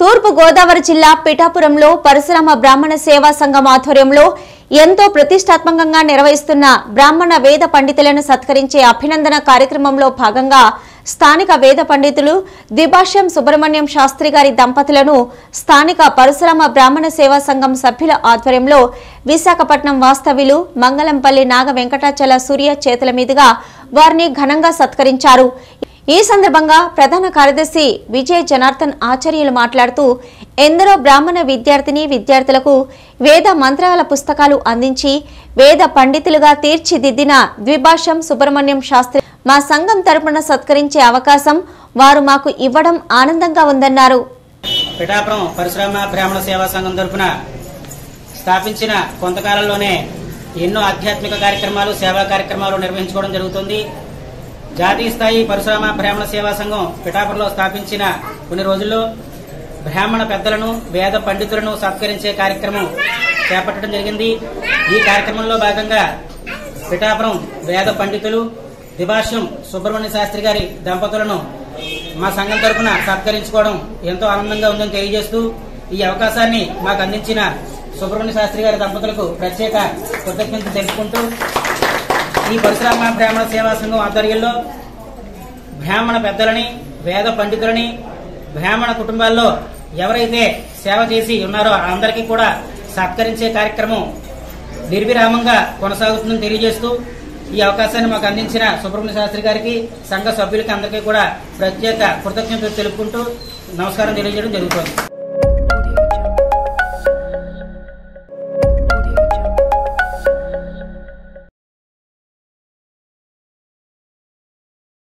తూర్పు గోదావరి జిల్లా పిఠాపురంలో పరశురామ బ్రాహ్మణ సేవా సంఘం ఆధ్వర్యంలో ఎంతో ప్రతిష్టాత్మకంగా నిర్వహిస్తున్న బ్రాహ్మణ వేద పండితులను సత్కరించే అభినందన కార్యక్రమంలో భాగంగా స్థానిక వేద పండితులు ద్విభాష్యం సుబ్రహ్మణ్యం శాస్త్రి గారి దంపతులను స్థానిక పరశురామ బ్రాహ్మణ సేవా సంఘం సభ్యుల ఆధ్వర్యంలో విశాఖపట్నం వాస్తవ్యులు మంగళంపల్లి నాగ వెంకటాచల సూర్య చేతుల మీదుగా వారిని ఘనంగా సత్కరించారు ఈ సందర్భంగా ప్రధాన కార్యదర్శి విజయ్ జనార్దన్ ఆచార్యులు మాట్లాడుతూ ఎందరో బ్రాహ్మణ విద్యార్థిని విద్యార్థులకు వేద మంత్రాల పుస్తకాలు అందించి వేద పండితులుగా తీర్చిదిద్దిన ద్విభాషం సుబ్రహ్మణ్యం శాస్త్రి మా సంఘం తరపున సత్కరించే అవకాశం వారు మాకు ఇవ్వడం ఆనందంగా ఉందన్నారు పిఠాపురం పరశురామ బ్రాహ్మణ సేవా సంఘం తరపున స్థాపించిన కొంతకాలంలోనే ఎన్నో ఆధ్యాత్మిక కార్యక్రమాలు సేవా కార్యక్రమాలు నిర్వహించుకోవడం జరుగుతుంది జాతీయ స్థాయి పరశురామ బ్రాహ్మణ సేవా సంఘం పిఠాపురంలో స్థాపించిన కొన్ని రోజుల్లో బ్రాహ్మణ పెద్దలను వేద పండితులను సత్కరించే కార్యక్రమం చేపట్టడం జరిగింది ఈ కార్యక్రమంలో భాగంగా పిఠాపురం వేద పండితులు దిభాష్యం సుబ్రహ్మణ్య శాస్త్రి గారి దంపతులను మా సంఘం తరపున సత్కరించుకోవడం ఎంతో ఆనందంగా ఉందని తెలియజేస్తూ ఈ అవకాశాన్ని మాకు అందించిన సుబ్రహ్మణ్య శాస్త్రి గారి దంపతులకు ప్రత్యేక కృతజ్ఞతలు తెలుపుకుంటూ ఈ పరశురామ బ్రాహ్మణ సేవా సంఘం ఆధ్వర్యంలో బ్రాహ్మణ పెద్దలని వేద పండితులని బ్రాహ్మణ కుటుంబాల్లో ఎవరైతే సేవ చేసి ఉన్నారో అందరికీ కూడా సత్కరించే కార్యక్రమం నిర్విరామంగా కొనసాగుతుందని తెలియజేస్తూ ఈ అవకాశాన్ని మాకు అందించిన సుబ్రహ్మణ్య శాస్త్రి గారికి సంఘ సభ్యులకి అందరికీ కూడా ప్రత్యేక కృతజ్ఞతలు తెలుపుకుంటూ నమస్కారం తెలియజేయడం జరుగుతుంది